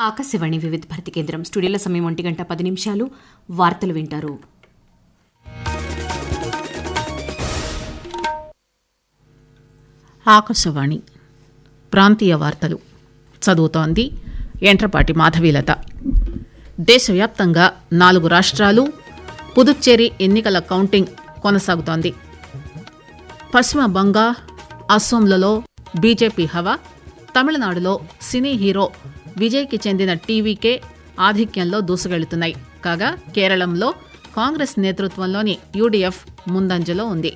ఆకాశవాణి వివిధ భారతి కేంద్రం స్టూడియోల సమయం ఒంటి గంట పది నిమిషాలు వార్తలు వింటారు ఆకాశవాణి ప్రాంతీయ వార్తలు చదువుతోంది ఎంట్రపాటి మాధవీలత దేశవ్యాప్తంగా నాలుగు రాష్ట్రాలు పుదుచ్చేరి ఎన్నికల కౌంటింగ్ కొనసాగుతోంది పశ్చిమ బంగా అస్సోంలలో బీజేపీ హవా తమిళనాడులో సినీ హీరో విజయ్కి చెందిన టీవీకే ఆధిక్యంలో దూసుకెళ్తున్నాయి కాగా కేరళంలో కాంగ్రెస్ నేతృత్వంలోని యూడీఎఫ్ ముందంజలో ఉంది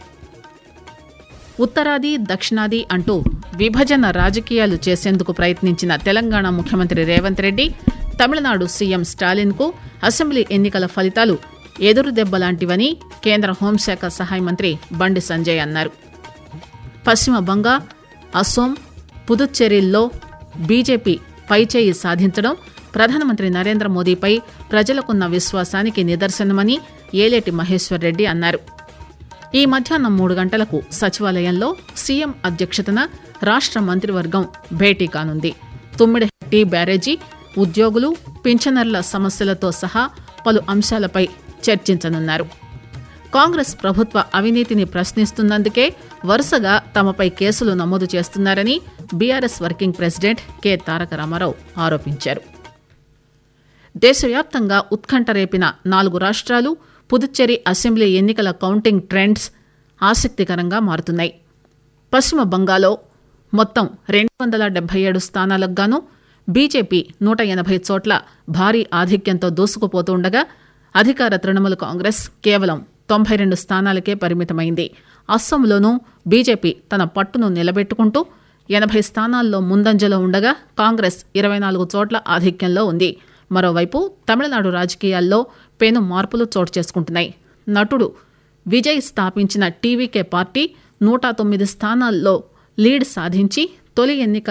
ఉత్తరాది దక్షిణాది అంటూ విభజన రాజకీయాలు చేసేందుకు ప్రయత్నించిన తెలంగాణ ముఖ్యమంత్రి రేవంత్ రెడ్డి తమిళనాడు సీఎం స్టాలిన్ కు అసెంబ్లీ ఎన్నికల ఫలితాలు ఎదురుదెబ్బలాంటివని కేంద్ర హోంశాఖ సహాయ మంత్రి బండి సంజయ్ అన్నారు పశ్చిమ బంగా అస్సోం పుదుచ్చేరిల్లో బీజేపీ పైచేయి సాధించడం ప్రధానమంత్రి నరేంద్ర మోదీపై ప్రజలకున్న విశ్వాసానికి నిదర్శనమని ఏలేటి మహేశ్వర్ రెడ్డి అన్నారు ఈ మధ్యాహ్నం మూడు గంటలకు సచివాలయంలో సీఎం అధ్యక్షతన రాష్ట మంత్రివర్గం భేటీ కానుంది తుమ్మిడిహట్టి బ్యారేజీ ఉద్యోగులు పింఛనర్ల సమస్యలతో సహా పలు అంశాలపై చర్చించనున్నారు కాంగ్రెస్ ప్రభుత్వ అవినీతిని ప్రశ్నిస్తున్నందుకే వరుసగా తమపై కేసులు నమోదు చేస్తున్నారని BRS working president K Taraka Rama Rao ఆరోపించారు దేశవ్యాప్తంగా ఉత్కంఠ రేపిన నాలుగు రాష్ట్రాలు పుదుచ్చేరి అసెంబ్లీ ఎన్నికల కౌంటింగ్ ట్రెండ్స్ ఆసక్తికరంగా మారుతున్నాయి పశ్చిమ బంగాలో మొత్తం రెండు వందల డెబ్బై ఏడు స్థానాలకు గాను బీజేపీ నూట ఎనభై చోట్ల భారీ ఆధిక్యంతో దూసుకుపోతుండగా అధికార తృణమూల కాంగ్రెస్ కేవలం తొంభై రెండు స్థానాలకే పరిమితమైంది అస్సాంలోనూ బీజేపీ తన పట్టును నిలబెట్టుకుంటూ ఎనభై స్థానాల్లో ముందంజలో ఉండగా కాంగ్రెస్ ఇరవై నాలుగు చోట్ల ఆధిక్యంలో ఉంది మరోవైపు తమిళనాడు రాజకీయాల్లో పెను మార్పులు చోటు చేసుకుంటున్నాయి నటుడు విజయ్ స్థాపించిన టీవీకే పార్టీ నూట తొమ్మిది స్థానాల్లో లీడ్ సాధించి తొలి ఎన్నిక